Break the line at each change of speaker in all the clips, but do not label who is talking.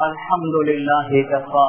الحمد لله كفى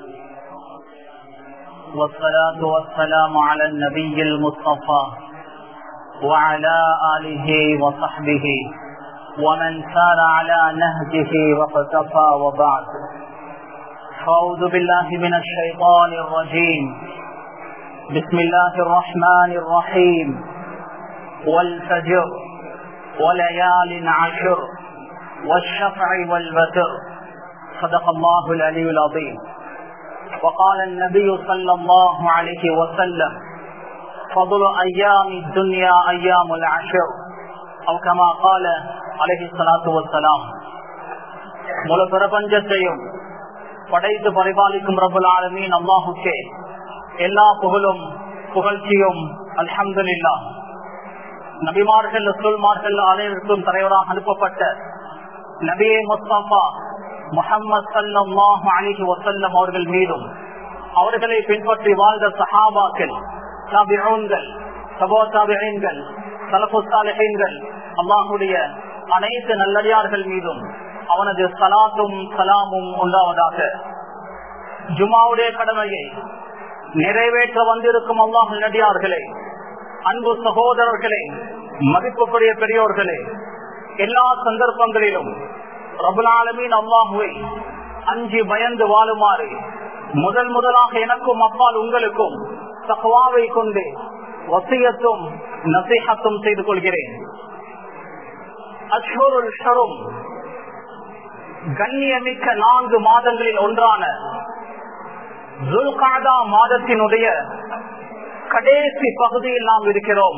والصلاة والسلام على النبي المصطفى وعلى آله وصحبه ومن سار على نهجه واقتفى وبعد فأعوذ بالله من الشيطان الرجيم بسم الله الرحمن الرحيم والفجر وليال عشر والشفع والبتر صدق الله العلي العظيم وقال النبي صلى الله عليه وسلم فضل أيام الدنيا أيام العشر أو كما قال عليه الصلاة والسلام முழு பிரபஞ்சத்தையும் படைத்து பரிபாலிக்கும் ரபுல் ஆலமீன் அல்லாஹுக்கே எல்லா புகழும் புகழ்ச்சியும் அல்ஹம்துல்லா நபிமார்கள் ரசூல்மார்கள் அனைவருக்கும் தலைவராக அனுப்பப்பட்ட நபியே முஸ்தபா முகமது சல்லாஹ் அலிஹி வசல்லம் அவர்கள் மீதும் அவர்களை பின்பற்றி வாழ்ந்த சஹாபாக்கள் தாபிகள் சபோ தாபிகள் சலபுஸ்தாலிகள் அல்லாஹுடைய அனைத்து நல்லடியார்கள் மீதும் அவனது சலாத்தும் சலாமும் உண்டாவதாக ஜுமாவுடைய கடமையை நிறைவேற்ற வந்திருக்கும் அல்லாஹ் நடிகார்களே அன்பு சகோதரர்களே மதிப்புக்குரிய பெரியோர்களே எல்லா சந்தர்ப்பங்களிலும் ரபுலாலமீன் அல்லாஹுவை அஞ்சு பயந்து வாழுமாறு முதல் முதலாக எனக்கும் அப்பால் உங்களுக்கும் தகவாவை கொண்டு வசியத்தும் நசீகத்தும் செய்து கொள்கிறேன் அஷ்வருள் ஷரும் கண்ணியமிக்க நான்கு மாதங்களில் ஒன்றான ஜுல்காதா மாதத்தினுடைய கடைசி பகுதியில் நாம் இருக்கிறோம்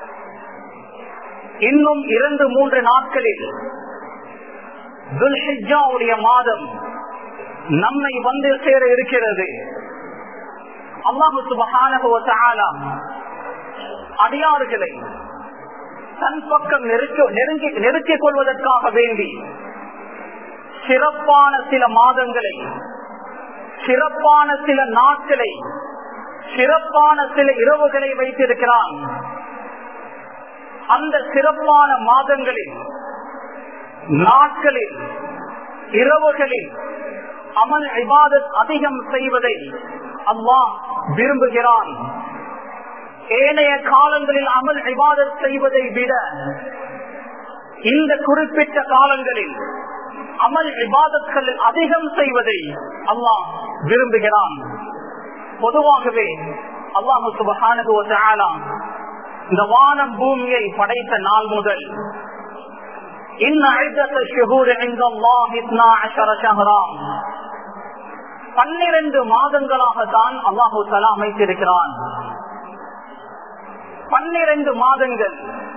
இன்னும் இரண்டு மூன்று நாட்களில் துல்ஹிஜாவுடைய மாதம் நம்மை வந்து சேர இருக்கிறது அல்லாஹு சுபகான அடியார்களை தன் பக்கம் நெருங்கி நெருக்கிக் கொள்வதற்காக வேண்டி சிறப்பான சில மாதங்களை சிறப்பான சில நாட்களை சிறப்பான சில இரவுகளை வைத்திருக்கிறான் அந்த சிறப்பான மாதங்களில் நாட்களில் இரவுகளில் அமல் இபாதத் அதிகம் செய்வதை அம்மா விரும்புகிறான் ஏனைய காலங்களில் அமல் இபாதத் செய்வதை விட இந்த குறிப்பிட்ட காலங்களில் அமல் இபாதத்கள் அதிகம் செய்வதை அல்லாஹ் விரும்புகிறான் பொதுவாகவே அல்லாஹு சுபகான இந்த வானம் பூமியை படைத்த நாள் முதல் பன்னிரண்டு மாதங்களாக தான் அல்லாஹு தலா அமைத்திருக்கிறான் பன்னிரண்டு மாதங்கள்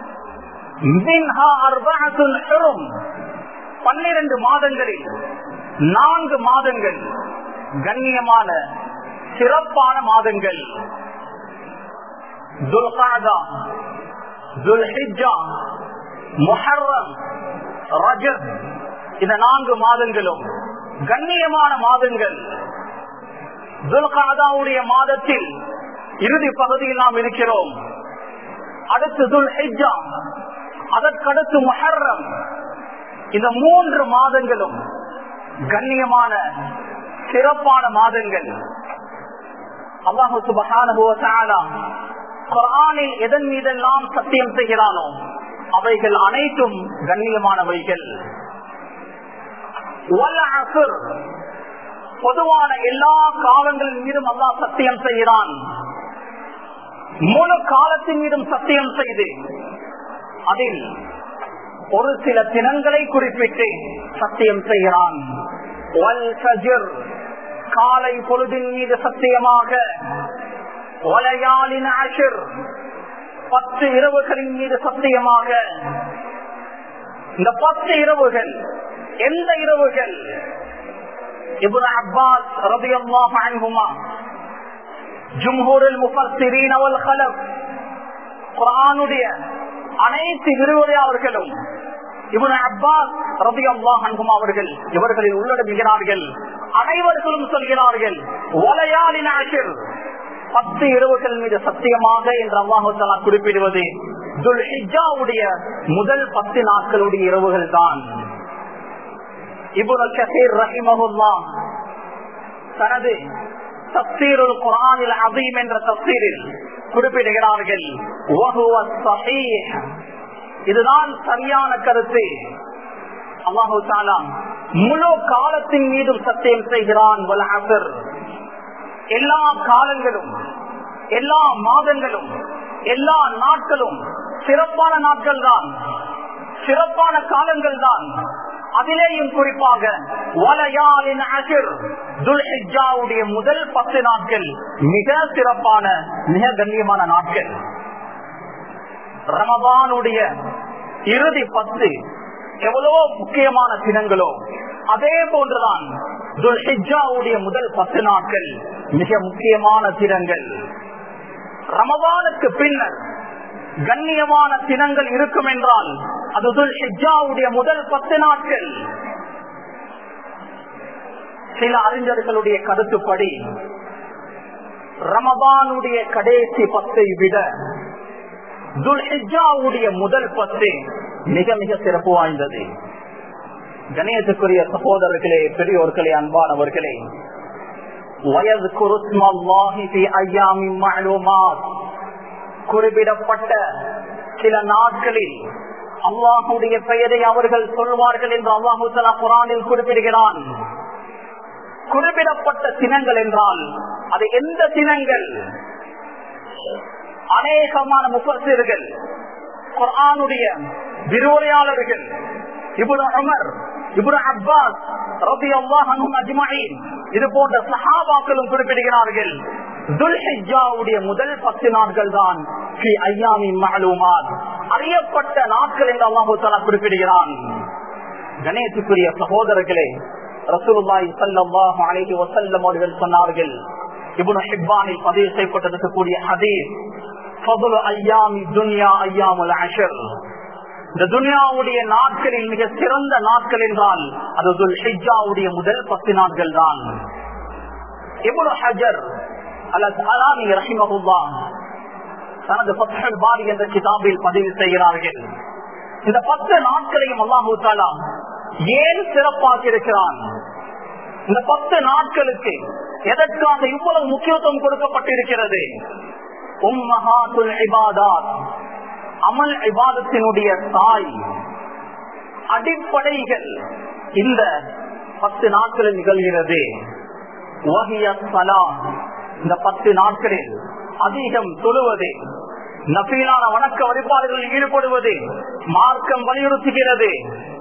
பன்னிரண்டு மாதங்களில் நான்கு மாதங்கள் கண்ணியமான சிறப்பான மாதங்கள் துல்காதா துல்ஹிஜா முஹர்ரம் ரஜப் இந்த நான்கு மாதங்களும் கண்ணியமான மாதங்கள் துல்காதாவுடைய மாதத்தில் இறுதி பகுதியில் நாம் இருக்கிறோம் அடுத்து துல் ஹிஜா அதற்கடுத்து முஹர்ரம் இந்த மூன்று மாதங்களும் கண்ணியமான சிறப்பான மாதங்கள் அல்லாஹு சுபகான குரானில் எதன் மீதெல்லாம் சத்தியம் செய்கிறானோ அவைகள் அனைத்தும் கண்ணியமானவைகள் பொதுவான எல்லா காலங்களின் மீதும் அல்லாஹ் சத்தியம் செய்கிறான் முழு காலத்தின் மீதும் சத்தியம் செய்து அதில் ஒரு சில தினங்களை குறிப்பிட்டு சத்தியம் செய்கிறான் காலை பொழுதின் மீது சத்தியமாக ஒலையாளின் ஆஷிர் பத்து இரவுகளின் மீது சத்தியமாக இந்த பத்து இரவுகள் எந்த இரவுகள் இப்னு அப்பாஸ் ரபியல்லாஹு அன்ஹுமா ஜும்ஹூருல் முஃபஸ்ஸிரீன் வல் கலப் குர்ஆனுடைய அனைத்து விரிவுரையாளர்களும் இவன் அப்பாஸ் ரபி அல்லாஹ் அவர்கள் இவர்களில் உள்ளடங்குகிறார்கள் அனைவர்களும் சொல்கிறார்கள் ஒலையாளின் ஆஷிர் பத்து இரவுகள் மீது சத்தியமாக என்று அல்லாஹாலா குறிப்பிடுவது துல்ஹிஜாவுடைய முதல் பத்து நாட்களுடைய இரவுகள் தான் இபுன கசீர் ரஹிமஹுல்லா தனது தப்சீருல் குரானில் அதீம் என்ற தப்சீரில் குறிப்பிடுகிறார்கள் இதுதான் சரியான கருத்து அல்லாஹு தாலா முழு காலத்தின் மீதும் சத்தியம் செய்கிறான் எல்லா காலங்களும் எல்லா மாதங்களும் எல்லா நாட்களும் சிறப்பான நாட்கள் தான் சிறப்பான காலங்கள் தான் அதிலேயும் குறிப்பாக வலையாளின் அகிர் துல்ஹிஜாவுடைய முதல் பத்து நாட்கள் மிக சிறப்பான மிக கண்ணியமான நாட்கள் ரமபானுடைய இறுதி பத்து எவ்வளவோ முக்கியமான தினங்களோ அதே போன்றுதான் துல்ஹிஜாவுடைய முதல் பத்து நாட்கள் மிக முக்கியமான தினங்கள் ரமபானுக்கு பின்னர் கண்ணியமான தினங்கள் இருக்கும் என்றால் அது துல்ஹிஜாவுடைய முதல் பத்து நாட்கள் சில அறிஞர்களுடைய கருத்துப்படி ரமபானுடைய கடைசி பத்தை விட துல்ஹிஜாவுடைய முதல் பத்து மிக மிக சிறப்பு வாய்ந்தது கணேசக்குரிய சகோதரர்களே பெரியோர்களே அன்பானவர்களே வயது குறிப்பிடப்பட்ட சில நாட்களில் அல்லாஹுடைய பெயரை அவர்கள் சொல்வார்கள் என்று அல்லாஹு குரானில் குறிப்பிடுகிறான் குறிப்பிடப்பட்ட தினங்கள் என்றால் அது எந்த தினங்கள் அநேகமான முப்பசிர்கள் குரானுடைய விரிவுரையாளர்கள் இபுன் அமர் இபுன் அப்பாஸ் ரபி அல்லாஹனும் அஜ்மாயின் இது போன்ற சஹாபாக்களும் குறிப்பிடுகிறார்கள் துல்ஹிஜாவுடைய முதல் பத்து நாட்கள் தான் அறியப்பட்ட நாட்கள் என்று அல்லாஹு தாலா குறிப்பிடுகிறான் கணேசுக்குரிய சகோதரர்களே ரசூலுல்லாஹி ஸல்லல்லாஹு அலைஹி வஸல்லம் அவர்கள் சொன்னார்கள் இப்னு ஹிப்பானில் பதிவு செய்யப்பட்டிருக்கக்கூடிய ஹதீஸ் ஃபضل ஐயாமி துன்யா ஐயாமுல் அஷர் இந்த துனியாவுடைய நாட்களில் மிக சிறந்த நாட்கள் என்றால் அது துல்ஹிஜாவுடைய முதல் பத்து நாட்கள் தான் இப்னு ஹஜர் அல்லது அலாமி ரஹிமஹுல்லா தனது பத்தல் பாரி என்ற கிதாபில் பதிவு செய்கிறார்கள் இந்த பத்து நாட்களையும் அல்லாஹூ தாலா ஏன் சிறப்பாக்கி இருக்கிறான் இந்த பத்து நாட்களுக்கு எதற்காக இவ்வளவு முக்கியத்துவம் கொடுக்கப்பட்டிருக்கிறது உம்மஹாத்துல் இபாதாத் அமல் இபாதத்தினுடைய தாய் அடிப்படைகள் இந்த பத்து நாட்களில் நிகழ்கிறது இந்த பத்து நாட்களில் அதிகம் தொழுவது நபீலான வணக்க வழிபாடுகளில் ஈடுபடுவது மார்க்கம் வலியுறுத்துகிறது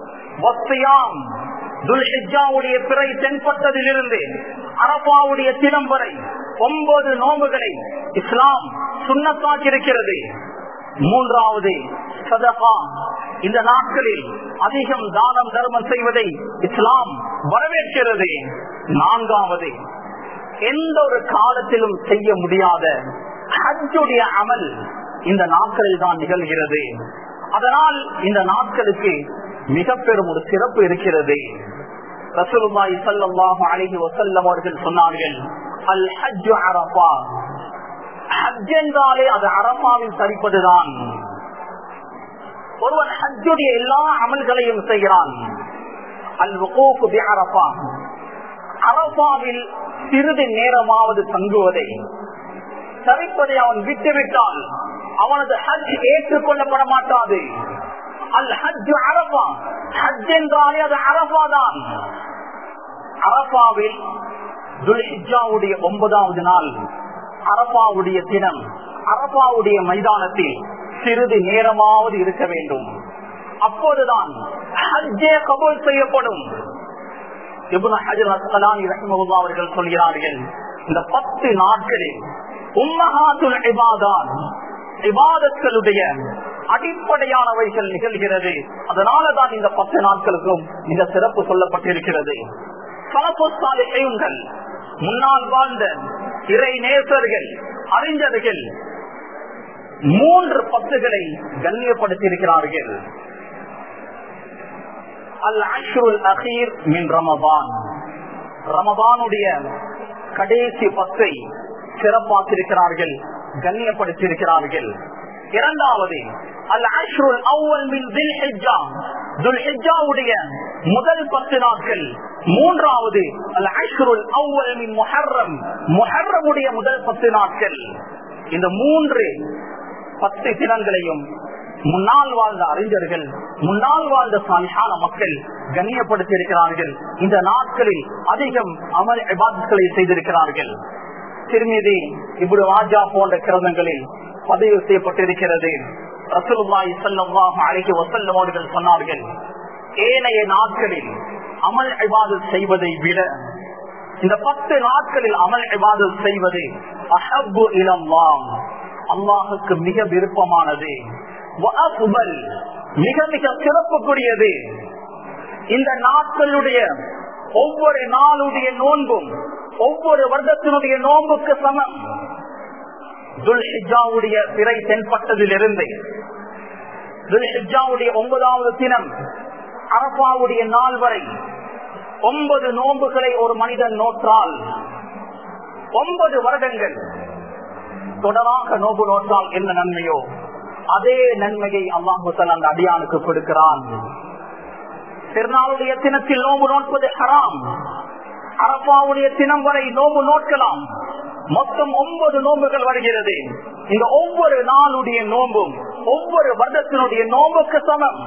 துல்ஹிஜாவுடைய பிறை தென்பட்டதிலிருந்து அரபாவுடைய தினம் வரை ஒன்பது நோம்புகளை இஸ்லாம் சுண்ணத்தாக்கியிருக்கிறது மூன்றாவது சதகா இந்த நாட்களில் அதிகம் தானம் தர்மம் செய்வதை இஸ்லாம் வரவேற்கிறது நான்காவது எந்த ஒரு காலத்திலும் செய்ய முடியாத ஹஜ்ஜுடைய அமல் இந்த நாட்களில் தான் நிகழ்கிறது அதனால் இந்த நாட்களுக்கு மிக பெரும் ஒரு சிறப்பு இருக்கிறது ரசூலுல்லாஹி ஸல்லல்லாஹு அலைஹி வஸல்லம் அவர்கள் சொன்னார்கள் அல் ஹஜ் அரஃபா ஹஜ் என்றாலே அது அரபாவில் சரிப்பதுதான் ஒருவன் ஹஜ்ஜுடைய எல்லா அமல்களையும் செய்கிறான் அல் வகூக்கு அரபா அரபாவில் சிறிது நேரமாவது தங்குவதை சரிப்பதை அவன் விட்டுவிட்டால் அவனது ஹஜ் ஏற்றுக்கொள்ளப்பட மாட்டாது அல் ஹஜ் அரபா ஹஜ் என்றாலே அது அரபா தான் அரபாவில் துல்ஹிஜாவுடைய ஒன்பதாவது நாள் அரபாவுடைய தினம் அரபாவுடைய மைதானத்தில் சிறிது நேரமாவது இருக்க வேண்டும் அப்போதுதான் ஹஜ்ஜே கபூல் செய்யப்படும் அவர்கள் சொல்கிறார்கள் இந்த பத்து நாட்களில் உம்மஹாத்துல் இபாதான் இபாதங்களுடைய அடிப்படையானவைகள் நிகழ்கிறது அதனாலதான் இந்த பத்து நாட்களுக்கும் இந்த சிறப்பு சொல்லப்பட்டிருக்கிறது செய்யுங்கள் முன்னால் வாழ்ந்த இறை நேசர்கள் அறிஞர்கள் மூன்று பத்துகளை கண்ணியப்படுத்தியிருக்கிறார்கள் அல் அஷ்ருல் அகீர் மின் ரமபான் ரமபானுடைய கடைசி பத்தை சிறப்பாக்கியிருக்கிறார்கள் கண்ணியப்படுத்தியிருக்கிறார்கள் இரண்டாவது அல் அஷ்ருல் அவ்வல் மின் துல் ஹிஜ்ஜாவுடைய முதல் பத்து நாட்கள் மூன்றாவது அல் அஷ்ருல் அவ்வல் மின் முஹர்ரம் முஹர்ரமுடைய முதல் பத்து நாட்கள் இந்த மூன்று பத்து தினங்களையும் முன்னால் வாழ்ந்த அறிஞர்கள் முன்னால் வாழ்ந்த சாலிஹான மக்கள் கண்ணியப்படுத்தி இருக்கிறார்கள் இந்த நாட்களில் அதிகம் அமல் விவாதங்களை செய்திருக்கிறார்கள் திருமதி இப்படி ராஜா போன்ற கிரந்தங்களில் பதிவு செய்யப்பட்டிருக்கிறது ரசூலுல்லாஹி ஸல்லல்லாஹு அலைஹி வஸல்லம் அவர்கள் சொன்னார்கள் ஏனைய நாட்களில் அமல் இபாதத் செய்வதை விட இந்த பத்து நாட்களில் அமல் இபாதத் செய்வது அஹப்பு இலல்லாம் அல்லாஹுக்கு மிக விருப்பமானது வஅஃபல், மிக மிக சிறப்புக்குரியது இந்த நாட்களுடைய ஒவ்வொரு நாளுடைய நோன்பும் ஒவ்வொரு வருடத்தினுடைய நோன்புக்கு சமம் துல்ஹிஜாவுடைய பிறை தென்பட்டதிலிருந்து துல்ஹிஜாவுடைய ஒன்பதாவது தினம் அரபாவுடைய நாள் வரை ஒன்பது நோன்புகளை ஒரு மனிதன் நோற்றால் ஒன்பது வருடங்கள் தொடராக நோம்பு நோற்றால் என்ன நன்மையோ அதே நன்மையை அல்லாஹுசல் அந்த அடியானுக்கு கொடுக்கிறான் திருநாளுடைய தினத்தில் நோம்பு நோட்பது ஹராம் அரப்பாவுடைய தினம் வரை நோம்பு நோக்கலாம் மொத்தம் ஒன்பது நோம்புகள் வருகிறது இந்த ஒவ்வொரு நாளுடைய நோம்பும் ஒவ்வொரு வருடத்தினுடைய நோம்புக்கு சமம்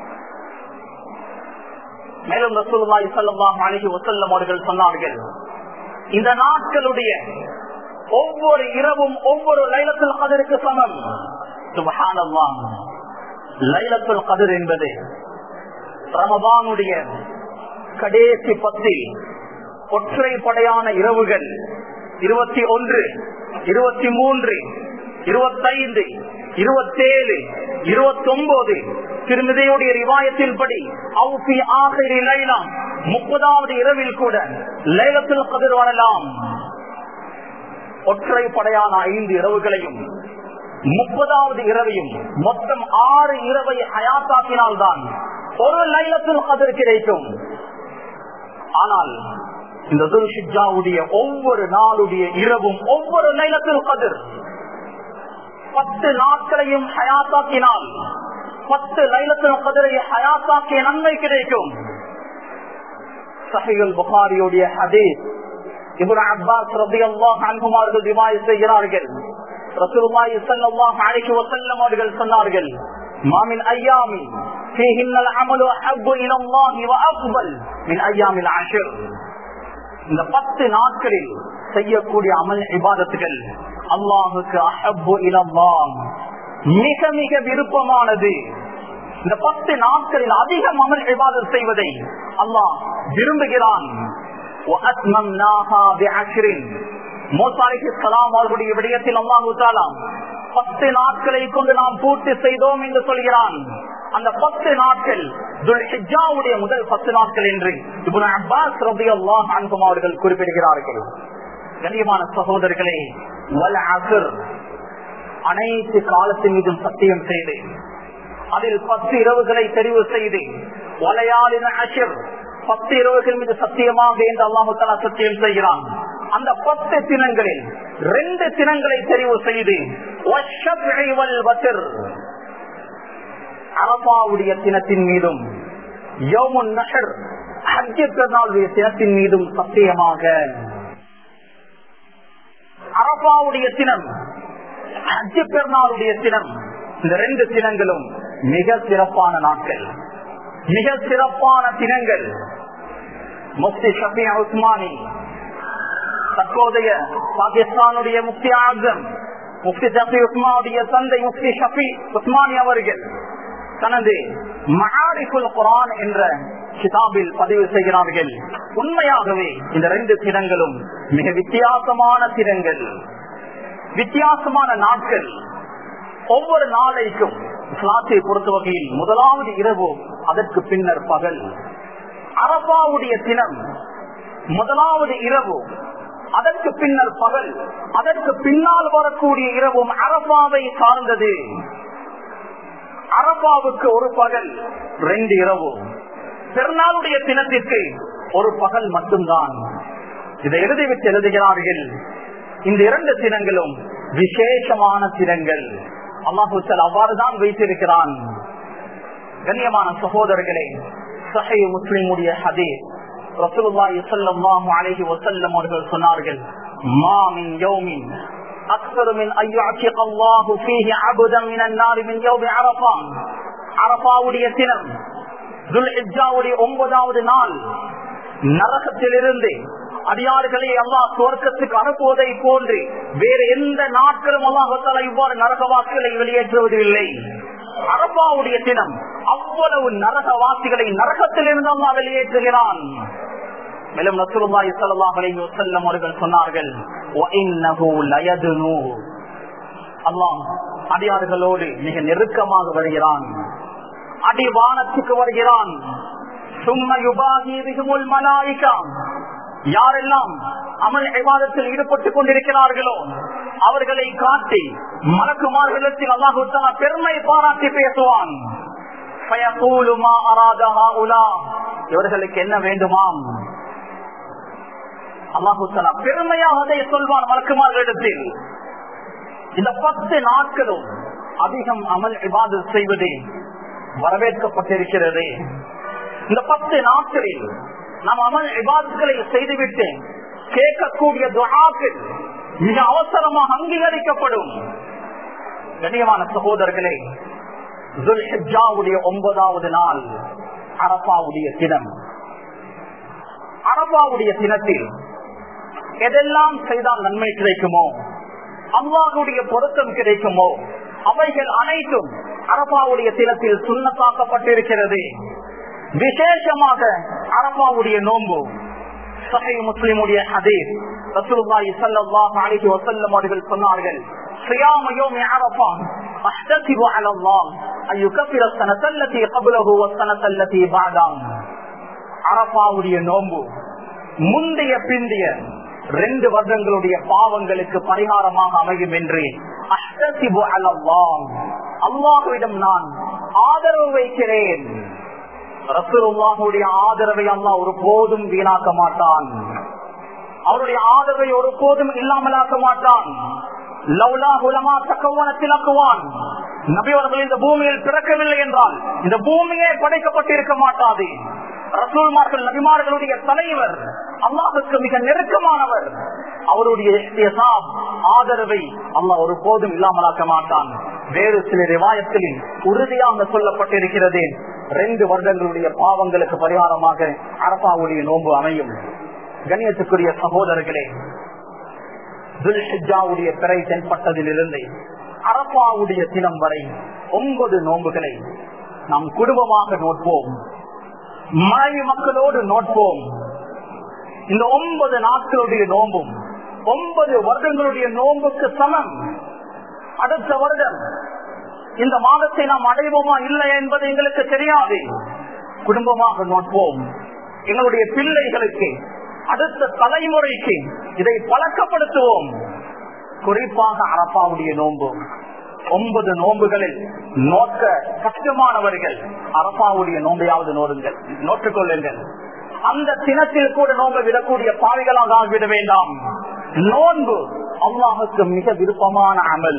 மேலும் ரசூலுல்லாஹி ஸல்லல்லாஹு அலைஹி வஸல்லம் அவர்கள் சொன்னார்கள் இந்த நாட்களுடைய ஒவ்வொரு இரவும் ஒவ்வொரு லைலத்துல் கதருக்கு சமம் சுபஹானல்லாஹ் லைலத்துல் கதர் என்பது ரமபானுடைய கடைசி பத்தில் ஒற்றைப்படையான இரவுகள் இருபத்தி ஒன்று இருபத்தி மூன்று இருபத்தைந்து இருபத்தேழு இருபத்தி ஒன்பது திருமதியுடைய ரிவாயத்தின்படி அவுசி ஆசிரி லைலாம் முப்பதாவது இரவில் கூட லைலத்தில் கதிர் வரலாம் ஒற்றைப்படையான ஐந்து இரவுகளையும் முப்பதாவது இரவையும் மொத்தம் ஆறு இரவை ஹயாத்தாக்கினால்தான் ஒரு லைலத்தில் கதிர் கிடைக்கும் ஆனால் இந்த துல்ஷிஜாவுடைய ஒவ்வொரு நாளுடைய இரவும் ஒவ்வொரு லைலத்தில் கதிர் பத்து நாட்களையும் ஹயாத்தாக்கினால் பத்து லைலத்தில் கதிரை ஹயாத்தாக்கிய நன்மை கிடைக்கும் சஹிகள் புகாரியுடைய ஹதீஸ் இப்னு அப்பாஸ் ரலியல்லாஹு அன்ஹும் அவர்கள் ரிவாயத் செய்கிறார்கள் ரசூலுல்லாஹி ஸல்லல்லாஹு அலைஹி வஸல்லம் அவர்கள் சொன்னார்கள் ما من ايام فيهن العمل احب الى الله وافضل من ايام العشر இந்த பத்து நாட்களில் செய்யக்கூடிய அமல் இபாதத்துகள் அல்லாஹுக்கு அஹப்பு இலல்லாம் மிக மிக விருப்பமானது இந்த பத்து நாட்களில் அதிகம் அமல் இபாதத் செய்வதை அல்லாஹ் விரும்புகிறான் அவர்களுடைய விடயத்தில் அல்லாஹு தாலாம் பத்து நாட்களை கொண்டு நாம் பூர்த்தி செய்தோம் என்று சொல்கிறான் அந்த பத்து நாட்கள் துல்ஹிஜாவுடைய முதல் பத்து நாட்கள் என்று இப்னு அப்பாஸ் ரலியல்லாஹு அன்ஹும் அவர்கள் குறிப்பிடுகிறார்கள் கண்ணியமான சகோதரர்களே வல் அஸ்ர் அனைத்து காலத்தின் மீதும் சத்தியம் செய்து அதில் பத்து இரவுகளை தெரிவு செய்து வலையாளின அஷர் பத்து இரவுகள் மீது சத்தியமாக என்று அல்லாஹு தலா சத்தியம் செய்கிறான் அந்த பத்து தினங்களில் ரெண்டு தினங்களை தெரிவு செய்து வஷ்ஷப்இ வல் வத்ர் அரபாவுடைய தினத்தின் மீதும் யோமுன் நஹர் ஹஜ்ஜ பெருநாளுடைய தினத்தின் மீதும் சத்தியமாக அரபாவுடைய தினம் ஹஜ்ஜ பெருநாளுடைய தினம் இந்த ரெண்டு தினங்களும் மிக சிறப்பான நாட்கள் மிக சிறப்பான தினங்கள் முஃப்தி ஷபி உஸ்மானி தற்போதைய பாகிஸ்தானுடைய முஃப்தி ஆசம் முஃப்தி ஷபி உஸ்மானுடைய தந்தை முஃப்தி ஷபி உஸ்மானி அவர்கள் தனது மகாரிஃபுல் குரான் என்ற கிதாபில் பதிவு செய்கிறார்கள் உண்மையாகவே இந்த ரெண்டு தினங்களும் மிக வித்தியாசமான தினங்கள் வித்தியாசமான நாட்கள் ஒவ்வொரு நாளைக்கும் இஸ்லாத்தை பொறுத்த வகையில் முதலாவது இரவு அதற்கு பின்னர் பகல் அரபாவுடைய தினம் முதலாவது இரவு அதற்கு பின்னர் பகல் அதற்கு பின்னால் வரக்கூடிய இரவும் அரபாவை சார்ந்தது அரபாவுக்கு ஒரு பகல் ரெண்டு இரவு பெருநாளுடைய தினத்திற்கு ஒரு பகல் மட்டும்தான் இதை எழுதிவிட்டு எழுதுகிறார்கள் இந்த இரண்டு தினங்களும் விசேஷமான தினங்கள் அல்லாஹூசல் அவ்வாறுதான் வைத்திருக்கிறான் கண்ணியமான சகோதரர்களே சஹை முஸ்லிமுடைய ஹதீஸ் ரசூலுல்லாஹி ஸல்லல்லாஹு அலைஹி வஸல்லம் அவர்கள் சொன்னார்கள் மா மின் யௌமின் أكثر من أن يعتق الله فيه عبدا من النار من يوم عرفة அரபாவுடைய தினம் துல்ஹிஜாவுடைய ஒன்பதாவது நாள் நரகத்திலிருந்து அடியார்களை அல்லாஹ் சுவர்க்கத்துக்கு அனுப்புவதை போன்று வேறு எந்த நாட்களும் அல்லாஹால இவ்வாறு நரகவாசிகளை வெளியேற்றுவதில்லை அரபாவுடைய தினம் அவ்வளவு நரகவாசிகளை நரகத்திலிருந்து அல்லாஹ் வெளியேற்றுகிறான் மேலும் நசுருல்லாஹி ஸல்லல்லாஹு அலைஹி வஸல்லம் அவர்கள் சொன்னார்கள் வஇன்னஹு லயதுனு அல்லாஹ் அடியார்களோடு மிக நெருக்கமாக வருகிறான் அடிவானத்துக்கு வருகிறான் சும்ம யுபாஹி பிஹுமுல் மலாயிகா யாரெல்லாம் அமல் விவாதத்தில் ஈடுபட்டுக் கொண்டிருக்கிறார்களோ அவர்களை காட்டி மலக்குமார்களிடத்தில் அல்லாஹு தஆலா பெருமை பாராட்டி பேசுவான் ஃபயகூலு மா அராத ஹாஉலா இவர்களுக்கு என்ன வேண்டுமாம் அல்லாஹு தஆலா பெருமையாக அதை சொல்வான் மலக்குமார்களிடத்தில் இந்த பத்து நாட்களும் அதிகம் அமல் இபாது செய்வது வரவேற்கப்பட்டிருக்கிறது இந்த பத்து நாட்களில் நாம் அமல் இபாதுகளை செய்துவிட்டு கேட்கக்கூடிய துவாக்கள் மிக அவசரமாக அங்கீகரிக்கப்படும் கண்ணியமான சகோதரர்களே துல்ஹிஜாவுடைய ஒன்பதாவது நாள் அரபாவுடைய தினம் அரபாவுடைய தினத்தில் எதெல்லாம் செய்தால் நன்மை கிடைக்குமோ அல்லாஹுடைய பொருத்தம் கிடைக்குமோ அவைகள் அனைத்தும் அரபாவுடைய தினத்தில் சுண்ணத்தாக்கப்பட்டிருக்கிறது விசேஷமாக அரபாவுடைய நோன்பு சஹை முஸ்லிமுடைய ஹதீஸ் ரசூலுல்லாஹி ஸல்லல்லாஹு அலைஹி வஸல்லம் அவர்கள் சொன்னார்கள் صيام يوم عرفة أحتسب على الله أن يكفر السنة التي قبله والسنة التي بعده அரபாவுடைய நோன்பு முந்தைய பிந்திய ரெண்டு வருடங்களுடைய பாவங்களுக்கு பரிகாரமாக அமையும் என்று அஷ்டசிபு அலல்லாம் அல்லாஹுவிடம் நான் ஆதரவு வைக்கிறேன் ரசூலுல்லாஹுடைய ஆதரவை அல்லாஹ் ஒரு போதும் வீணாக்க மாட்டான் அவருடைய ஆதரவை ஒரு போதும் இல்லாமலாக்க மாட்டான் லவ்லா குலமா தக்கவனத்திலக்குவான் நபியவர்கள் இந்த பூமியில் பிறக்கவில்லை என்றால் இந்த பூமியே படைக்கப்பட்டிருக்க மாட்டாது ரசூல்மார்கள் நபிமார்களுடைய தலைவர் அல்லாஹுக்கு மிக நெருக்கமானவர் அவருடைய இஹ்திசாப், ஆதரவை அல்லாஹ் ஒரு போதும் இல்லாமலாக்க மாட்டான் வேறு சில ரிவாயத்தில் உறுதியாக சொல்லப்பட்டிருக்கிறது ரெண்டு வருடங்களுடைய பாவங்களுக்கு பரிகாரமாக அரபாவுடைய நோன்பு அமையும் கண்ணியத்துக்குரிய சகோதரர்களே துல்ஹிஜாவுடைய பிறை தென்பட்டதிலிருந்து அரபாவுடைய தினம் வரை ஒன்பது நோன்புகளை நாம் குடும்பமாக நோட்போம் மனைவி மக்களோடு நோட்போம் இந்த ஒன்பது நாட்களுடைய நோன்பும் ஒன்பது வருடங்களுடைய நோன்புக்கு சமம் அடுத்த வருடம் இந்த மாதத்தை நாம் அடைவோமா இல்லை என்பது எங்களுக்கு தெரியாது குடும்பமாக நோட்போம் எங்களுடைய பிள்ளைகளுக்கு அடுத்த தலைமுறைக்கு இதை பழக்கப்படுத்துவோம் குறிப்பாக அரப்பாவுடைய நோன்பு ஒன்பது நோன்புகளில் நோக்க கஷ்டமானவர்கள் அரப்பாவுடைய நோன்பையாவது நோடுங்கள் நோட்டுக் கொள்ளுங்கள் அந்த தினத்தில் கூட நோன்பை விடக்கூடிய பாவிகளாக ஆகிவிட வேண்டாம் நோன்பு அல்லாஹுக்கு மிக விருப்பமான அமல்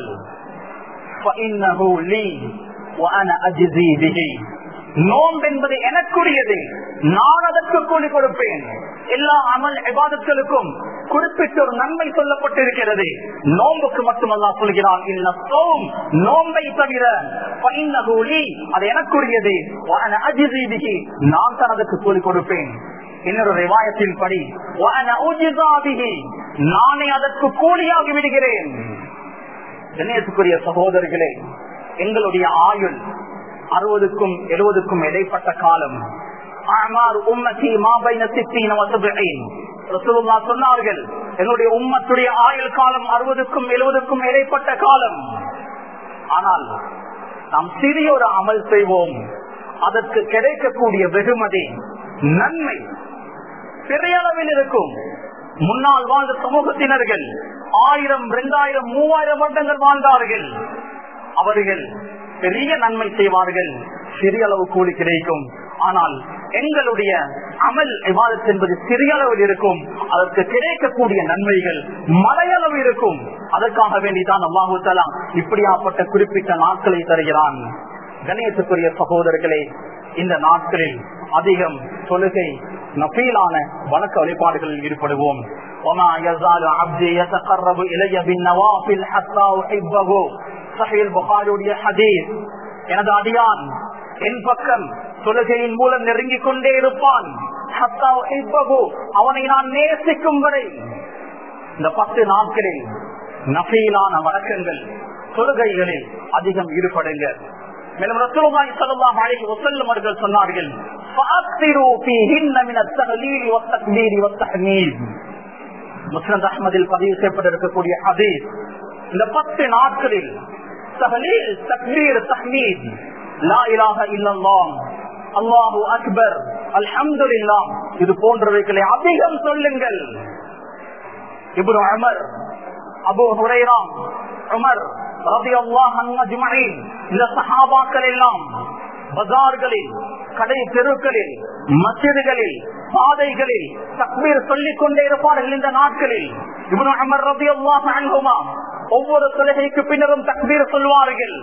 فإنه لي وأنا أجزي به நோன்பு என்பது எனக்குரியது நான் அதற்கு கூலி கொடுப்பேன் எல்லா அமல் விவாதங்களுக்கும் குறிப்பிட்ட ஒரு நன்மை சொல்லப்பட்டிருக்கிறது நோன்புக்கு மட்டுமல்லா சொல்கிறான் இல்ல சோம் நோன்பை தவிர பைன்னகூலி அது எனக்குரியது وأنا أجزي به. நான் தான் அதற்கு கூலி கொடுப்பேன் இன்னொரு ரிவாயத்தின் படி وأنا أجزى به. நானே அதற்கு கூலியாகி விடுகிறேன் கணேசுக்குரிய சகோதரர்களே எங்களுடைய ஆயுள் அறுபதுக்கும் எழுபதுக்கும் இடைப்பட்ட காலம் ஆமார் உம்மத்தி மாபைன சித்தீன வசபைன் ரசூலுல்லாஹ் சொன்னார்கள் என்னுடைய உம்மத்துடைய ஆயுள் காலம் அறுபதுக்கும் எழுபதுக்கும் இடைப்பட்ட காலம் ஆனால் நாம் சிறிய ஒரு அமல் செய்வோம் அதற்கு கிடைக்கக்கூடிய வெகுமதி நன்மை பெரிய அளவில் இருக்கும் முன்னால் வாழ்ந்த சமூகத்தினர்கள் ஆயிரம் இரண்டாயிரம் மூவாயிரம் வருடங்கள் வாழ்ந்தார்கள் அவர்கள் பெரிய நன்மை செய்வார்கள் சிறிய அளவு கூலி கிடைக்கும் ஆனால் எங்களுடைய அமல் விவாதத்து என்பது சிறிய அளவில் இருக்கும் அதற்கு கிடைக்கக்கூடிய நன்மைகள் மலையளவு இருக்கும் அதற்காக வேண்டிதான் அல்லாஹு தலா இப்படியாப்பட்ட குறிப்பிட்ட நாட்களை தருகிறான் கணேசத்துக்குரிய சகோதரர்களே இந்த நாட்களில் அதிகம் தொழுகை நபீலான வணக்க வழிபாடுகளில் ஈடுபடுவோம் وما يزال عبدي يتقرب الي بالنوافل حتى احبه صحيح البخاري உடைய ஹதீஸ் எனது அடியான் என் பக்கம் தொழுகையின் மூலம் நெருங்கிக் கொண்டே இருப்பான் ஹத்தா உஹிப்பஹு அவனை நான் நேசிக்கும் வரை இந்த பத்து நாட்களில் நபீலான வழக்கங்கள் தொழுகைகளில் அதிகம் ஈடுபடுங்க மேலும் ரசூலுல்லாஹி ஸல்லல்லாஹு அலைஹி வஸல்லம் அவர்கள் சொன்னார்கள் ஃபஅக்திரு ஃபீஹின்ன மின அத்-தஹ்லீல் வத்-தக்பீர் வத்-தஹ்மீத் முஸ்னத் அஹ்மதில் பதிவு செய்யப்பட்டிருக்கக்கூடிய ஹதீஸ் இந்த பத்து நாட்களில் தஹ்லீல் தக்பீர் தஹ்மீத் லா இலாஹ இல்லல்லாஹ் அல்லாஹு அக்பர் அல்ஹம்துலில்லாஹ் இது போன்றவைகளை அதிகம் சொல்லுங்கள் Ibn Umar Abu Hurairah Umar ரலியல்லாஹு அன்ஹு அஜ்மஈன் இந்த சஹாபாக்கள் எல்லாம் பஜார்களில் கடை தெருக்களில் மசிதுகளில் பாதைகளில் தக்பீர் சொல்லிக் கொண்டே இருப்பார்கள் இந்த நாட்களில் இப்னு உமர் ரலியல்லாஹு அன்ஹுமா ஒவ்வொரு தொழுகைக்கு பின்னரும் தக்பீர் சொல்வார்கள்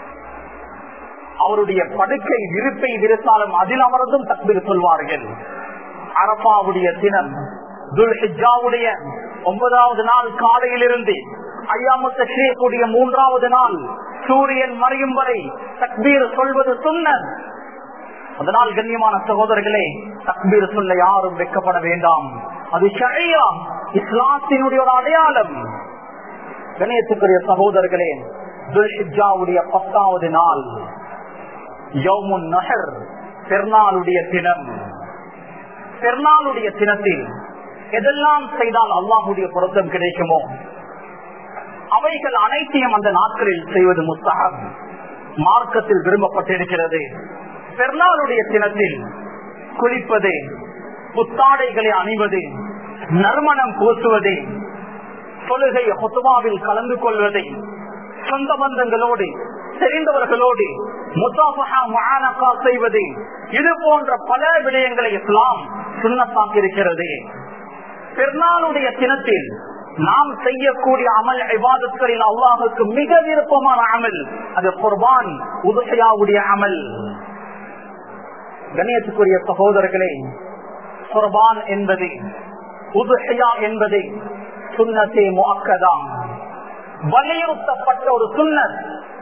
அவருடைய படுக்கை விருப்பை விரித்தாலும் அதில் அமர்ந்தும் தக்பீர் சொல்வார்கள் அரபாவுடைய தினம் துல்ஹிஜாவுடைய ஒன்பதாவது நாள் காலையிலிருந்து ஐயாமத்த செய்யக்கூடிய மூன்றாவது நாள் சூரியன் மறையும் வரை தக்பீர் சொல்வது சுண்ணன் அதனால் கண்ணியமான சகோதரர்களே தக்பீர் சொல்ல யாரும் வெக்கப்பட வேண்டாம் அது ஷரியா இஸ்லாத்தினுடைய ஒரு அடையாளம் கணேசத்துக்குரிய சகோதரர்களே துல்ஹிஜாவுடைய பத்தாவது நாள் யௌமுன் நகர் பெருநாளுடைய தினம் பெருநாளுடைய தினத்தில் எதெல்லாம் செய்தால் அல்லாஹுடைய பொருத்தம் கிடைக்குமோ அவைகள் அனைத்தையும் அந்த நாட்களில் செய்வது முஸ்தகம் மார்க்கத்தில் விரும்பப்பட்டிருக்கிறது பெருநாளுடைய தினத்தில் குளிப்பது புத்தாடைகளை அணிவது நறுமணம் பூசுவது தொழுகை ஹொத்துவாவில் கலந்து கொள்வதை சொந்த பந்தங்களோடு தெரிந்தவர்களோடு முசாஃபா செய்வது இது போன்ற பல விடயங்களை இஸ்லாம் சுண்ணத்தாக்கியிருக்கிறது பெருநாளுடைய தினத்தில் நாம் செய்யக்கூடிய அமல் விவாதங்களில் அல்லாஹுக்கு மிக விருப்பமான அமல் அது குர்பான் உதகையாவுடைய அமல் கணியத்துக்குரிய சகோதரர்களே குர்பான் என்பது உதுகையா என்பது சுண்ணத்தே முக்கதான் வலியுறுத்தப்பட்ட ஒரு சுண்ணத்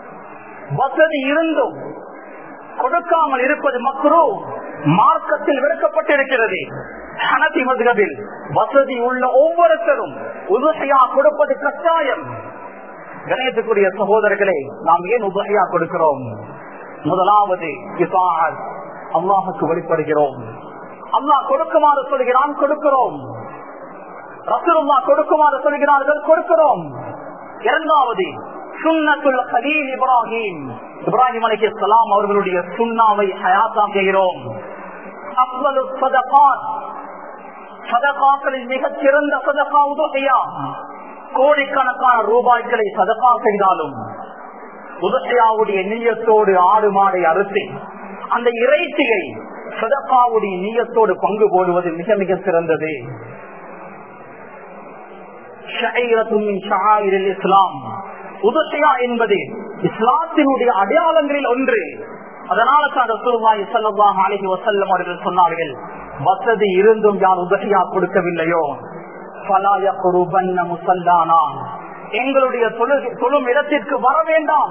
வசதி இருந்தும் கொடுக்காமல் இருப்பது மக்ரூ மார்க்கத்தில் விடுக்கப்பட்டிருக்கிறது ஹனதி மதுகபில் வசதி உள்ள ஒவ்வொருத்தரும் உதகையா கொடுப்பது கட்டாயம் கணேசத்துக்குரிய சகோதரர்களே நாம் ஏன் உதகையா கொடுக்கிறோம் முதலாவது அல்லாஹுக்கு வெளிப்படுகிறோம் அல்லாஹ் கொடுக்குமாறு சொல்கிறான் கொடுக்கிறோம் ரசூலுல்லா கொடுக்குமாறு சொல்கிறார்கள் கொடுக்கிறோம் இரண்டாவது சுண்ணத்துல் கலீல் இப்ராஹிம் இப்ராஹிம் அலைஹி ஸலாம் அவர்களுடைய சுண்ணாவை ஹயாத்தாக்குகிறோம் அஃலலு ஸதகாத் சதகாக்களில் மிகச் சிறந்த சதகா உதகையா கோடிக்கணக்கான ரூபாய்களை சதகா செய்தாலும் உதகையாவுடைய நீயத்தோடு ஆடு மாடை அறுத்து அந்த இறைச்சியை சதகாவுடைய நீயத்தோடு பங்கு போடுவது மிக மிக சிறந்தது இஸ்லாம் உதசையா என்பது இஸ்லாத்தினுடைய அடையாளங்களில் ஒன்று அதனால அழகி வசல்லம் அவர்கள் சொன்னார்கள் வசதி இருந்தும் யார் உதகையா கொடுக்கவில்லையோ முசல்லானா எங்களுடைய தொழும் இடத்திற்கு வர வேண்டாம்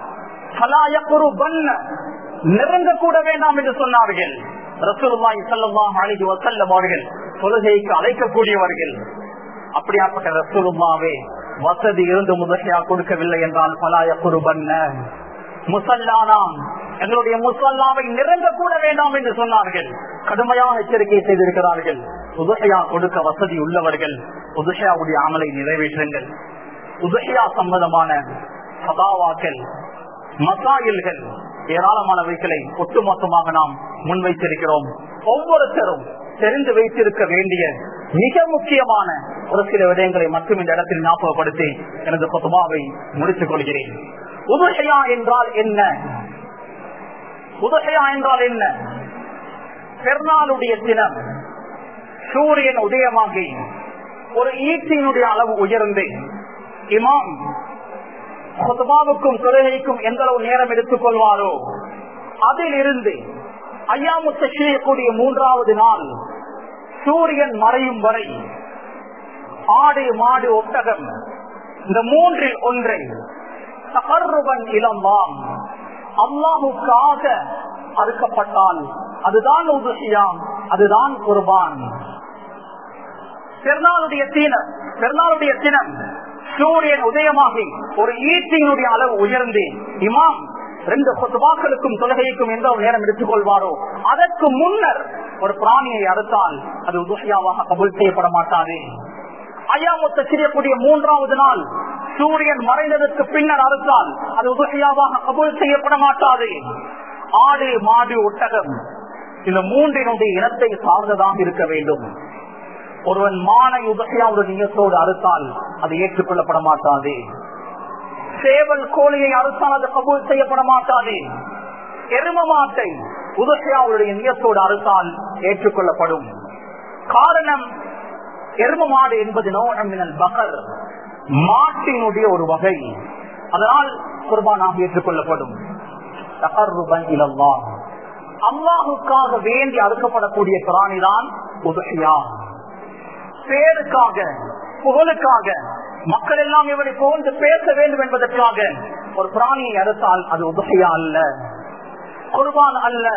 நெருங்க கூட வேண்டாம் என்று சொன்னார்கள் ரசூலுல்லாஹி ஸல்லல்லாஹு அலைஹி வஸல்லம் அவர்கள் தொழுகைக்கு அழைக்கக்கூடியவர்கள் அப்படியாப்பட்ட ரசூலுல்லாவே வசதி இருந்து முதலையா கொடுக்கவில்லை என்றால் பலாய குருபன்ன முசல்லானாம் எங்களுடைய முசல்லாவை நிறங்க கூட வேண்டாம் என்று சொன்னார்கள் கடுமையான எச்சரிக்கை செய்திருக்கிறார்கள் உதகையா கொடுக்க வசதி உள்ளவர்கள் உதகையாவுடைய அமலை நிறைவேற்றுங்கள் உதகையா சம்பந்தமான சதாவாக்கள் மசாயில்கள் ஏராளமானவைகளை ஒட்டுமொத்தமாக நாம் முன்வைத்திருக்கிறோம் ஒவ்வொருத்தரும் தெரிந்து வைத்திருக்க வேண்டிய மிக முக்கியமான ஒரு சில விடயங்களை மட்டும் இந்த இடத்தில் ஞாபகப்படுத்தி எனது கொத்துமாவை முடித்துக் கொள்கிறேன் உதகையா என்றால் என்ன உதகையா என்றால் என்ன பெருநாளுடைய தினம் சூரியன் உதயமாகி ஒரு ஈட்டியினுடைய அளவு உயர்ந்து இமாம் கொத்துமாவுக்கும் தொழுகைக்கும் எந்த அளவு நேரம் எடுத்துக் கொள்வாரோ அதில் இருந்து ஐயாமுத்த செய்யக்கூடிய மூன்றாவது நாள் சூரியன் மறையும் வரை ஆடு மாடு ஒட்டகம் இந்த மூன்றில் ஒன்றை தகர்வன் இளம்பாம் அல்லாஹுக்காக அறுக்கப்பட்டால் அதுதான் உதுசியாம் அதுதான் குர்பான் பெருநாளுடைய தீனம் பெருநாளுடைய தினம் சூரியன் உதயமாகி ஒரு ஈட்டியினுடைய அளவு உயர்ந்து இமாம் ரெண்டு சொத்துவாக்களுக்கும் தொலகைக்கும் எந்த ஒரு நேரம் எடுத்துக் கொள்வாரோ அதற்கு முன்னர் ஒரு பிராணியை அறுத்தால் அது உதுகையாவாக கபுல் செய்யப்பட மாட்டாது ஐயாமுத்த செய்யக்கூடிய மூன்றாவது நாள் சூரியன் மறைந்ததற்கு பின்னர் அறுத்தால் அது உதுகையாவாக கபுல் செய்யப்பட மாட்டாது ஆடு மாடு ஒட்டகம் இந்த மூன்றினுடைய இனத்தை சார்ந்ததாக இருக்க வேண்டும் ஒருவன் மானை உதகையாவது நியத்தோடு அறுத்தால் அது ஏற்றுக்கொள்ளப்பட மாட்டாது சேவல் கோழியை அறுத்தால் அது கபூல் செய்யப்பட மாட்டாது எரும மாட்டை உதகையாவுடைய நியத்தோடு அறுத்தால் ஏற்றுக்கொள்ளப்படும் காரணம் எரும மாடு என்பது நோழமினல் பகர் மாட்டினுடைய ஒரு வகை அதனால் குர்பானாக ஏற்றுக்கொள்ளப்படும் அல்லாஹுக்காக வேண்டி அறுக்கப்படக்கூடிய பிராணிதான் உதகையா பேருக்காக புகழுக்காக மக்கள் எல்லாம் இவரை புகழ்ந்து பேச வேண்டும் என்பதற்காக ஒரு பிராணியை அறுத்தால் அது உதகையா அல்ல குர்பான் அல்ல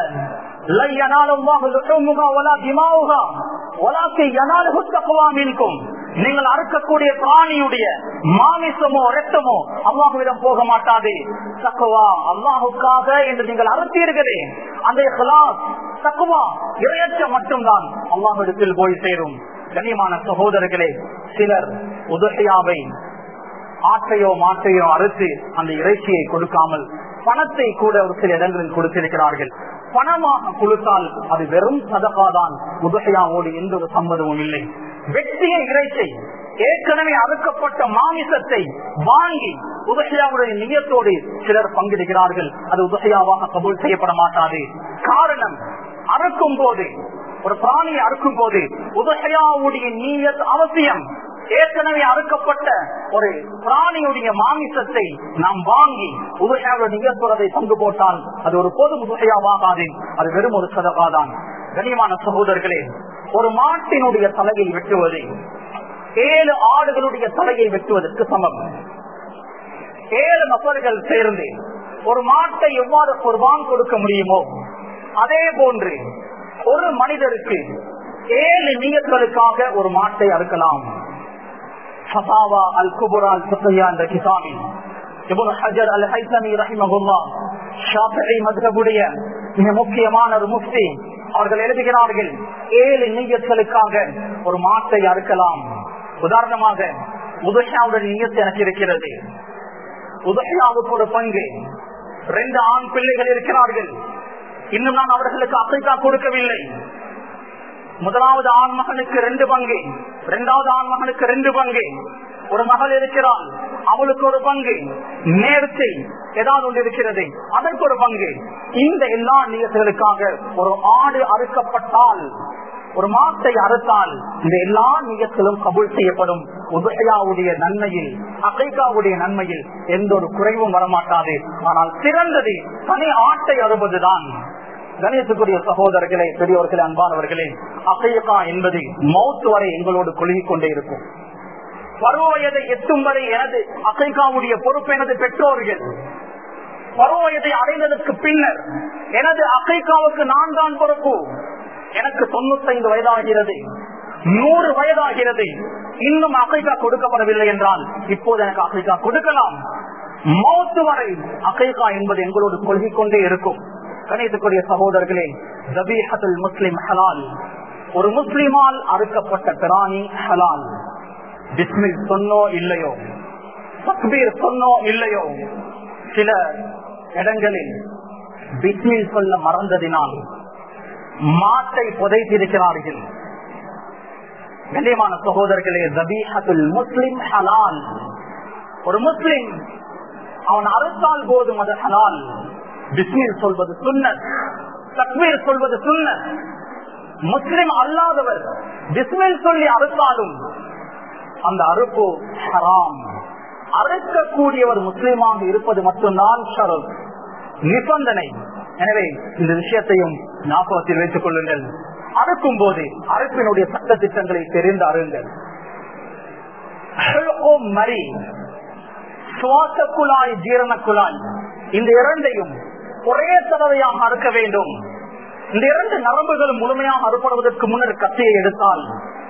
நீங்கள் அறுக்கக்கூடிய பிராணியுடைய மாமிசமோ ரத்தமோ அல்லாஹுவிடம் போக மாட்டாது தக்குவா அல்லாஹுக்காக என்று நீங்கள் அறுத்தீர்களே அந்த தக்குவா இரையற்ற மட்டும்தான் அல்லாஹிடத்தில் போய் சேரும் கண்ணியமான சகோதரர்களே சிலர் உதகையாவை ஆட்டையோ மாட்டையோ அறுத்து அந்த இறைச்சியை கொடுக்காமல் பணத்தை கூட ஒரு சில இடங்களில் கொடுத்திருக்கிறார்கள் பணமாக கொடுத்தால் அது வெறும் சதகாதான் உதகையாவோடு எந்த ஒரு சம்மதமும் இல்லை வெற்றிய இறைச்சை ஏற்கனவே அறுக்கப்பட்ட மாமிசத்தை வாங்கி உதகையாவுடைய நியத்தோடு சிலர் பங்கெடுக்கிறார்கள் அது உதகையாவாக கபூல் செய்யப்பட மாட்டாது காரணம் அறுக்கும் போது ஒரு பிராணியை அறுக்கும் போது உதகையாவுடைய நீயத் அவசியம் ஏற்கனவே அறுக்கப்பட்ட ஒரு பிராணியுடைய மாமிசத்தை நாம் வாங்கி உதகையாவுடைய நியத்துறதை பங்கு போட்டால் அது ஒரு பொது உதகையாவாகாது அது வெறும் ஒரு சதவாதான் கனியமான சகோதரர்களே ஒரு மாட்டினுடைய தலையை வெட்டுவது ஏழு ஆடுகளுடைய தலையை வெட்டுவதற்கு சமம் ஏழு நபர்கள் சேர்ந்து ஒரு மாட்டை எவ்வாறு குர்பான் கொடுக்க முடியுமோ அதே போன்று ஒரு மனிதருக்கு ஏழு நீயங்களுக்காக ஒரு மாட்டை அறுக்கலாம் ஃபதாவா அல் குபுரா அல் சுத்தையா என்ற கிதாபில் இப்னு ஹஜர் அல் ஹைசமி ரஹிமஹுல்லா ஷாஃபிஈ மத்ஹபுடைய மிக முக்கியமான ஒரு முஃப்தி அவர்கள் எழுதுகிறார்கள் ஏழு நீயங்களுக்காக ஒரு மாட்டை அறுக்கலாம் உதாரணமாக உதயாவுடைய நீயத்து எனக்கு இருக்கிறது உதயாவுக்கு ஒரு பங்கு ரெண்டு ஆண் பிள்ளைகள் இருக்கிறார்கள் இன்னும் நான் அவர்களுக்கு அசைக்கா கொடுக்கவில்லை முதலாவது ஆண் மகனுக்கு ரெண்டு பங்கு இரண்டாவது ஆண் மகனுக்கு ரெண்டு பங்கு ஒரு மகள் இருக்கிறாள் அவளுக்கு ஒரு பங்கு நேர்த்தை ஏதாவது ஒன்று இருக்கிறது அதற்கு ஒரு பங்கு இந்த எல்லா நியத்துகளுக்காக ஒரு ஆடு அறுக்கப்பட்டால் ஒரு மாட்டை அறுத்தால் இந்த எல்லா நியத்திலும் கபூல் செய்யப்படும் உதயாவுடைய நன்மையில் அகைகாவுடைய நன்மையில் எந்த ஒரு குறைவும் வரமாட்டாது ஆனால் சிறந்தது தனி ஆட்டை அறுபதுதான் கணேசக்குரிய சகோதரர்களே பெரியவர்களே அன்பானவர்களே அகையகா என்பது மௌத்து வரை எங்களோடு கொழுகிக் கொண்டே இருக்கும் பருவ வயதை எட்டும் வரை எனது அகைகாவுடைய பொறுப்பு எனது பெற்றோர்கள் பருவ வயதை அடைந்ததற்கு பின்னர் எனது அகைகாவுக்கு நான் தான் பொறுப்பு எனக்கு தொண்ணூத்தைந்து வயதாகிறது நூறு வயதாகிறது இன்னும் அகைகா கொடுக்கப்படவில்லை என்றால் இப்போது எனக்கு அகைகா கொடுக்கலாம் மௌத்து வரை அகைகா என்பது எங்களோடு கொள்கிக் கொண்டே இருக்கும் கணிதக்கூடிய சகோதரர்களே ஜபீஹத்துல் முஸ்லிம் ஹலால் ஒரு முஸ்லிமால் அறுக்கப்பட்ட பிராணி ஹலால் பிஸ்மில் சொன்னோ இல்லையோ தக்பீர் சொன்னோ இல்லையோ சில இடங்களில் பிஸ்மில் சொல்ல மறந்ததினால் மாட்டை புதைத்திருக்கிறார்கள் கண்ணியமான சகோதரர்களே ஜபீஹத்துல் முஸ்லிம் ஹலால் ஒரு முஸ்லிம் அவன் அறுத்தால் போதும் அது ஹலால் பிஸ்மில் சொல்வது சுன்னத் தக்வீர் சொல்வது சுன்னத் முஸ்லிம் அல்லாதவர் பிஸ்மில் சொல்லி அறுத்தாலும் அந்த அறுப்பு ஹராம் அறுக்கக்கூடியவர் முஸ்லிமாக இருப்பது மட்டும்தான் ஷரத் நிபந்தனை எனவே இந்த விஷயத்தையும் ஞாபகத்தில் வைத்துக் கொள்ளுங்கள் அறுக்கும் போது அறுப்பினுடைய சட்ட திட்டங்களை தெரிந்து அருங்கள் மறி சுவாச குழாய் ஜீரண குழாய் இந்த இரண்டையும் ஒரே தடவையாக அறுக்க வேண்டும் இந்த இரண்டு நரம்புகளும் முழுமையாக அறுப்படுவதற்கு முன்னர் கத்தியை எடுத்தால்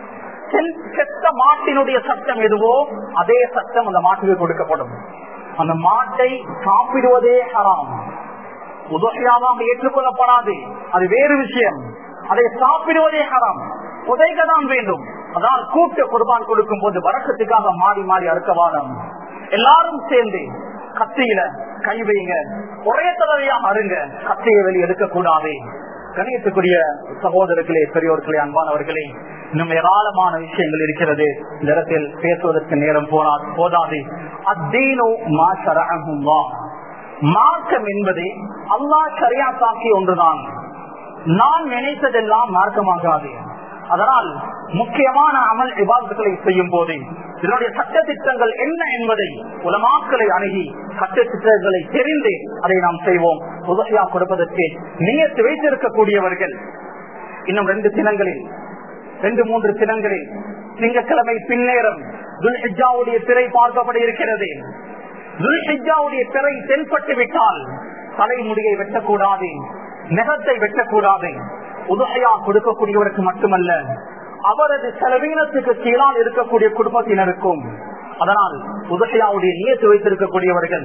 செத்த மாட்டினுடைய சட்டம் எதுவோ அதே சட்டம் அந்த மாட்டுக்கு கொடுக்கப்படும் அந்த மாட்டை சாப்பிடுவதே ஹராம் உதவியாவாக ஏற்றுக்கொள்ளப்படாது அது வேறு விஷயம் அதை சாப்பிடுவதே ஹராம் புதைக்கதான் வேண்டும் அதான் கூட்ட குர்பான் கொடுக்கும் போது வரக்கத்துக்காக மாறி மாறி அறுக்கவாதம் எல்லாரும் சேர்ந்து கத்தியில கை வைங்க ஒரே தடவையாக அருங்க கத்தியை வெளியே எடுக்க கூடாது கணியத்துக்குரிய சகோதரர்களே பெரியோர்களே அன்பானவர்களே இன்னும் ஏராளமான விஷயங்கள் இருக்கிறது இந்த இடத்தில் பேசுவதற்கு நேரம் போனா போதாது அத்தீனோ மா சரகும் மார்க்கம் என்பது அல்லா சரியாத்தாக்கி ஒன்றுதான் நான் நினைத்ததெல்லாம் மார்க்கமாகாது அதனால் முக்கியமான அமல் விவாதங்களை செய்யும் போது இதனுடைய சட்ட திட்டங்கள் என்ன என்பதை உலமாக்களை அணுகி சட்ட திட்டங்களை தெரிந்து அதை நாம் செய்வோம் உதவியா கொடுப்பதற்கு நியத்து வைத்திருக்கக்கூடியவர்கள் இன்னும் ரெண்டு தினங்களில் ரெண்டு மூன்று தினங்களில் திங்கட்கிழமை பின்னேறம் துல்ஹிஜாவுடைய திரை பார்க்கப்பட இருக்கிறது துல்ஹிஜாவுடைய திரை தென்பட்டு விட்டால் தலைமுடியை வெட்டக்கூடாது நெகத்தை வெட்டக்கூடாது உதகையா கொடுக்கக்கூடியவருக்கு மட்டுமல்ல அவரது செலவீனத்துக்கு கீழால் இருக்கக்கூடிய குடும்பத்தினருக்கும் அதனால் உதகையாவுடைய நியத்து வைத்திருக்கக்கூடியவர்கள்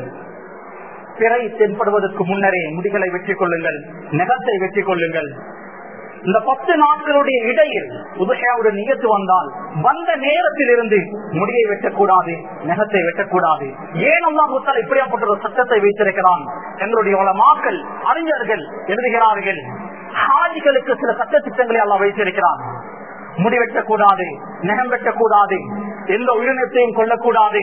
பிறை தென்படுவதற்கு முன்னரே முடிகளை வெற்றி கொள்ளுங்கள் நெகத்தை வெற்றி கொள்ளுங்கள் இந்த பத்து நாட்களுடைய இடையில் உதகையாவுடைய நிகழ்த்து வந்தால் வந்த நேரத்தில் இருந்து முடியை வெட்டக்கூடாது நெகத்தை வெட்டக்கூடாது ஏன் அல்லாஹால் இப்படியாப்பட்ட ஒரு சட்டத்தை வைத்திருக்கிறான் எங்களுடைய மாக்கள் அறிஞர்கள் எழுதுகிறார்கள் ஹாஜிகளுக்கு சில சட்ட திட்டங்களை எல்லாம் வைத்திருக்கிறான் முடி வெட்டக்கூடாது நகம் வெட்டக்கூடாது எந்த உயிரினத்தையும் கொள்ளக்கூடாது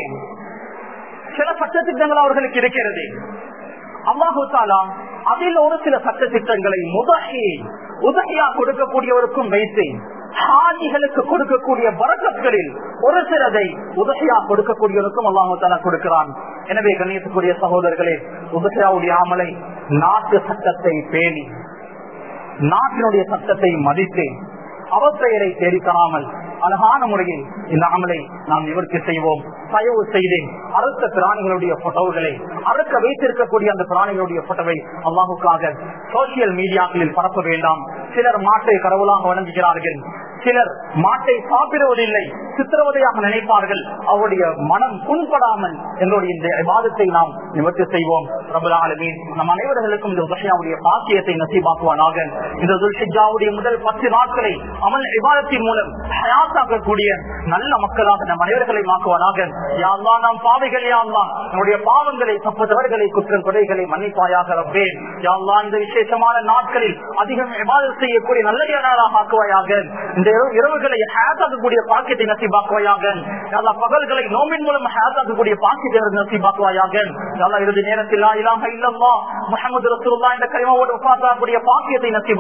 சில சட்ட திட்டங்கள் அவர்களுக்கு இருக்கிறது அல்லாஹு தாலா அதில் ஒரு சில சட்ட திட்டங்களை முதகி உதவியா கொடுக்கக்கூடியவருக்கும் வைத்து ஹாஜிகளுக்கு கொடுக்கக்கூடிய வரக்கத்களில் ஒரு சிலதை உதவியா கொடுக்கக்கூடியவருக்கும் அல்லாஹு தாலா கொடுக்கிறான் எனவே கண்ணியத்துக்குரிய சகோதரர்களே உதவியாவுடைய அமலை நாட்டு சட்டத்தை பேணி நாட்டினுடைய சட்டத்தை மதித்து அவப்பெயரை தேடிக்காமல் அழகான முறையில் இந்த அமலை நாம் நிவர்த்தி செய்வோம் தயவு செய்து அறுத்த பிராணிகளுடைய போட்டோகளை அறுக்க வைத்திருக்கக்கூடிய அந்த பிராணிகளுடைய போட்டோவை அல்லாஹுக்காக சோசியல் மீடியாக்களில் பரப்ப வேண்டாம் சிலர் மாட்டை கடவுளாக வழங்குகிறார்கள் சிலர் மாட்டை சாப்பிடுவதில்லை சித்திரவதையாக நினைப்பார்கள் அவருடைய மனம் புண்படாமல் எங்களுடைய இந்த விவாதத்தை நாம் நிவர்த்தி செய்வோம் பிரபலாலுமே நம் அனைவர்களுக்கும் இந்த உதவியாவுடைய பாக்கியத்தை நசீபாக்குவானாக இந்த துல்ஷிஜாவுடைய முதல் பத்து நாட்களை அமல் விவாதத்தின் மூலம் ஹயாத்தாக்கக்கூடிய நல்ல மக்களாக நம் அனைவர்களை மாக்குவானாக யாழ்லா நாம் பாவைகள் யாழ்லா நம்முடைய பாவங்களை தப்புதவர்களை குற்றம் குறைகளை மன்னிப்பாயாக ரப்பே யாழ்லா இந்த விசேஷமான நாட்களில் அதிகம் விவாதம் செய்யக்கூடிய நல்ல நாளாக ஆக்குவாயாக இந்த இரவுகளை ஹேத்தாக்கக்கூடிய பாக்கியத்தை நசிபாக்குவாயாக எல்லா பகல்களை நோம்பின் மூலம் ஹேத்தாக்கக்கூடிய பாக்கியத்தை நசிபாக்குவாயாக எல்லா இறுதி நேரத்தில் இல்லாம இல்லம்மா முகமது ரசூல்லா இந்த கரிமாவோடு உட்கார்த்தாக்கூடிய பாக்கியத்தை நசிபா